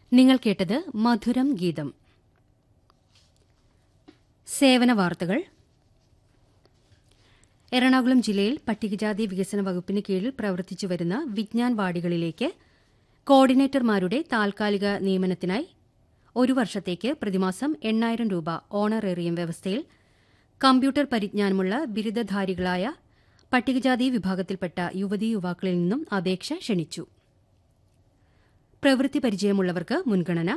നിങ്ങൾ കേട്ടത് മധുരം ഗീതം സേവന വാർത്തകൾ എറണാകുളം ജില്ലയിൽ പട്ടികജാതി വികസന വകുപ്പിന് കീഴിൽ പ്രവർത്തിച്ചുവരുന്ന വിജ്ഞാൻ വാർഡുകളിലേക്ക് കോർഡിനേറ്റർമാരുടെ താൽക്കാലിക നിയമനത്തിനായി ഒരു വർഷത്തേക്ക് പ്രതിമാസം എണ്ണായിരം രൂപ ഓണറേറിയം വ്യവസ്ഥയിൽ കമ്പ്യൂട്ടർ പരിജ്ഞാനമുള്ള ബിരുദധാരികളായ പട്ടികജാതി വിഭാഗത്തിൽപ്പെട്ട യുവതീ യുവാക്കളിൽ നിന്നും അപേക്ഷ ക്ഷണിച്ചു പ്രവൃത്തി പരിചയമുള്ളവർക്ക് മുൻഗണന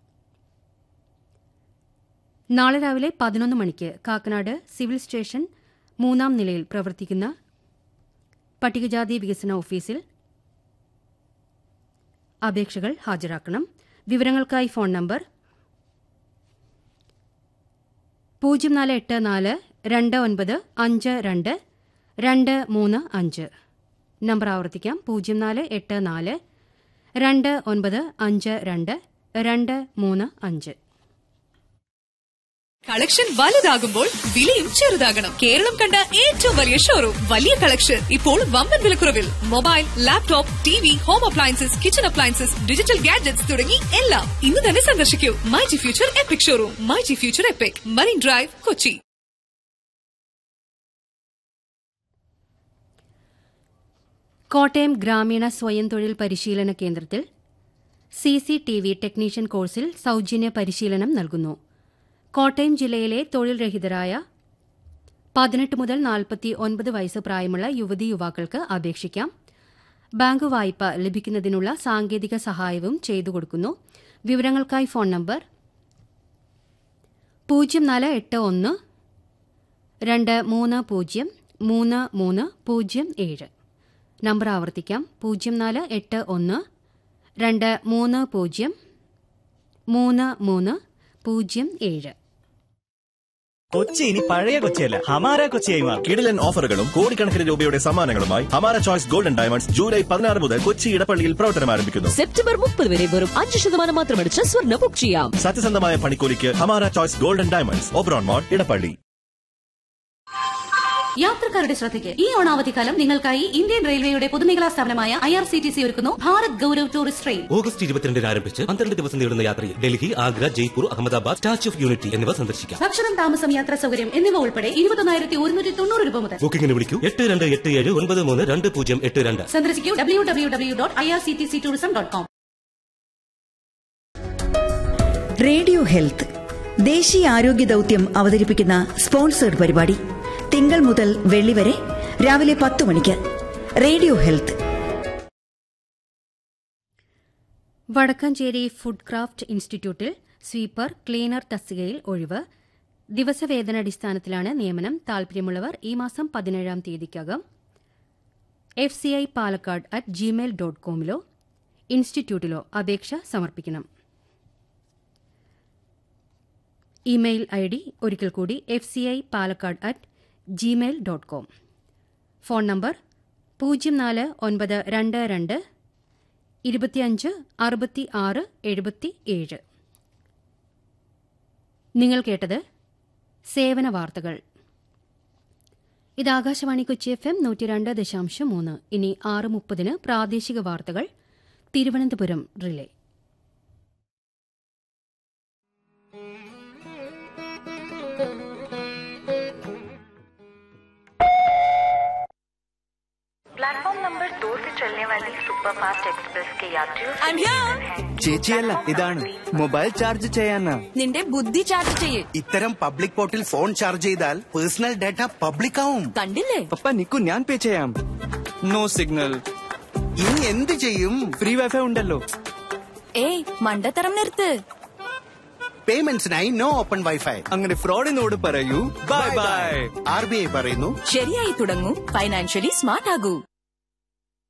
നാളെ രാവിലെ പതിനൊന്ന് മണിക്ക് കാക്കനാട് സിവിൽ സ്റ്റേഷൻ മൂന്നാം നിലയിൽ പ്രവർത്തിക്കുന്ന പട്ടികജാതി വികസന ഓഫീസിൽ അപേക്ഷകൾ ഹാജരാക്കണം വിവരങ്ങൾക്കായി ഫോൺ നമ്പർ പൂജ്യം നാല് എട്ട് നാല് രണ്ട് ഒൻപത് അഞ്ച് രണ്ട് രണ്ട് മൂന്ന് അഞ്ച് നമ്പർ ആവർത്തിക്കാം പൂജ്യം നാല് എട്ട് നാല് രണ്ട് ഒൻപത് അഞ്ച് രണ്ട് രണ്ട് മൂന്ന് അഞ്ച് കളക്ഷൻ വലുതാകുമ്പോൾ വിലയും ചെറുതാകണം കേരളം കണ്ട ഏറ്റവും വലിയ ഷോറൂം വലിയ കളക്ഷൻ ഇപ്പോൾ വമ്പൻ വിലക്കുറവിൽ mobile laptop T V home appliances kitchen appliances digital gadgets തുടങ്ങി എല്ലാം ഇന്ന് തന്നെ സന്ദർശിക്കൂ my G future epic showroom my G future epic marine drive Kochi Kottayam ഗ്രാമീണ സ്വയം തൊഴിൽ പരിശീലന കേന്ദ്രത്തിൽ C C T V technician കോഴ്സിൽ സൌജന്യ പരിശീലനം നൽകുന്നു കോട്ടയം ജില്ലയിലെ തൊഴിൽ രഹിതരായ പതിനെട്ട് മുതൽ നാൽപ്പത്തി ഒൻപത് വയസ്സ് പ്രായമുള്ള യുവതീ യുവാക്കൾക്ക് അപേക്ഷിക്കാം ബാങ്ക് വായ്പ ലഭിക്കുന്നതിനുള്ള സാങ്കേതിക സഹായവും ചെയ്തു കൊടുക്കുന്നു വിവരങ്ങൾക്കായി ഫോൺ നമ്പർ പൂജ്യം നാല് എട്ട് ഒന്ന് രണ്ട് മൂന്ന് പൂജ്യം മൂന്ന് മൂന്ന് പൂജ്യം ഏഴ് നമ്പർ ആവർത്തിക്കാം പൂജ്യം നാല് എട്ട് ഒന്ന് രണ്ട് മൂന്ന് പൂജ്യം മൂന്ന് മൂന്ന് പൂജ്യം ഏഴ് കൊച്ചി ഇനി പഴയ കൊച്ചിയല്ല ഹമാര കൊച്ചിയായി മാറും കിടിലൻ ഓഫറുകളും കോടിക്കണക്കിന് രൂപയുടെ സമ്മാനങ്ങളുമായി ഹമാര ചോയ്സ് ഗോൾഡൻ ഡയമണ്ട്സ് ജൂലൈ പതിനാറ് മുതൽ കൊച്ചി ഇടപ്പള്ളിയിൽ പ്രവർത്തനം ആരംഭിക്കുന്നു സെപ്റ്റംബർ മുപ്പത് വരെ വെറും അഞ്ച് ശതമാനം മാത്രമടിച്ച് സ്വർണ്ണ ബുക്ക് ചെയ്യാം സത്യസന്ധമായ പണിക്കൂലിക്ക് ഹമാര choice golden diamonds Oberon mall Edappally യാത്രക്കാരുടെ ശ്രദ്ധയ്ക്ക് ഈ ഓണാവധിക്കാലം നിങ്ങൾക്കായി ഇന്ത്യൻ റെയിൽവേയുടെ പൊതുമേഖലാ സ്ഥാപനമായ I R C T C ഒരുക്കുന്നു Bharat Gaurav tourist train August ഇരുപത്തിരണ്ടിന് ആരംഭിച്ച് പന്ത്രണ്ട് ദിവസം നീളുന്ന യാത്രയിൽ Delhi Agra Jaipur Ahmedabad statue of unity എന്നിവ സന്ദർശിക്കാം ഭക്ഷണം താമസം യാത്രാ സൗകര്യം എന്നിവ ഉൾപ്പെടെ ഇരുപത്തൊന്നായിരത്തി ഒരുന്നൂറ്റി തൊണ്ണൂറ് രൂപ മുതൽ ബുക്കിംഗിന് വിളിക്കൂ എട്ട് രണ്ട് എട്ട് ഏഴ് ഒൻപത് മൂന്ന് രണ്ട് പൂജ്യം എട്ട് രണ്ട് സന്ദർശിക്കൂ W W W dot I R C T C tourism dot com radio health ദേശീയ ആരോഗ്യ ദൌത്യം അവതരിപ്പിക്കുന്ന സ്പോൺസേഡ് പരിപാടി തിങ്കൾ മുതൽ വെള്ളി വരെ രാവിലെ പത്ത് മണിക്ക് radio health Vadakkanchery food craft ഇൻസ്റ്റിറ്റ്യൂട്ടിൽ സ്വീപ്പർ ക്ലീനർ തസ്തികയിൽ ഒഴിവ് ദിവസവേതനാടിസ്ഥാനത്തിലാണ് നിയമനം താൽപര്യമുള്ളവർ ഈ മാസം പതിനേഴാം തീയതിക്കകം F C I Palakkad at Gmail dot കോമിലോ ഇൻസ്റ്റിറ്റ്യൂട്ടിലോ അപേക്ഷ സമർപ്പിക്കണം ഇമെയിൽ ഐ ഡി ഒരിക്കൽ കൂടി F C I Palakkad at Gmail dot com phone number പൂജ്യം നാല് ഒൻപത് രണ്ട് രണ്ട് ഇരുപത്തിയഞ്ച് അറുപത്തി ആറ് എഴുപത്തി ഏഴ് നിങ്ങൾ കേട്ടത് സേവന വാർത്തകൾ ഇത് ആകാശവാണി കൊച്ചി എഫ് എം നൂറ്റി രണ്ട് ദശാംശം മൂന്ന് ഇനി ആറ് മുപ്പതിന് പ്രാദേശിക വാർത്തകൾ തിരുവനന്തപുരം റിലേ प्लेटफॉर्म नंबर दो से चलने वाली सुपरफास्ट एक्सप्रेस के यात्रियों से ചേച്ചിയല്ല ഇതാണ് മൊബൈൽ ചാർജ് ചെയ്യാനാ നിന്റെ ബുദ്ധി ചാർജ് ചെയ്യേ ഇത്തരം പബ്ലിക് പോർട്ടിൽ ഫോൺ ചാർജ് ചെയ്താൽ പേഴ്സണൽ ഡാറ്റ പബ്ലിക് ആവും കണ്ടില്ലേ പപ്പ നിക്കു ഞാൻ പേ ചെയ്യാം നോ സിഗ്നൽ ഇനി എന്ത് ചെയ്യും ഫ്രീ വൈഫൈ ഉണ്ടല്ലോ ഏയ് മണ്ടത്തരം നിർത്ത് പേയ്മെന്റ്സിനായി നോ ഓപ്പൺ വൈഫൈ അങ്ങനെ ഫ്രോഡിനോട് പറയൂ bye bye R B I പറയുന്നു ശരിയായി തുടങ്ങൂ ഫൈനാൻഷ്യലി സ്മാർട്ട് ആകൂ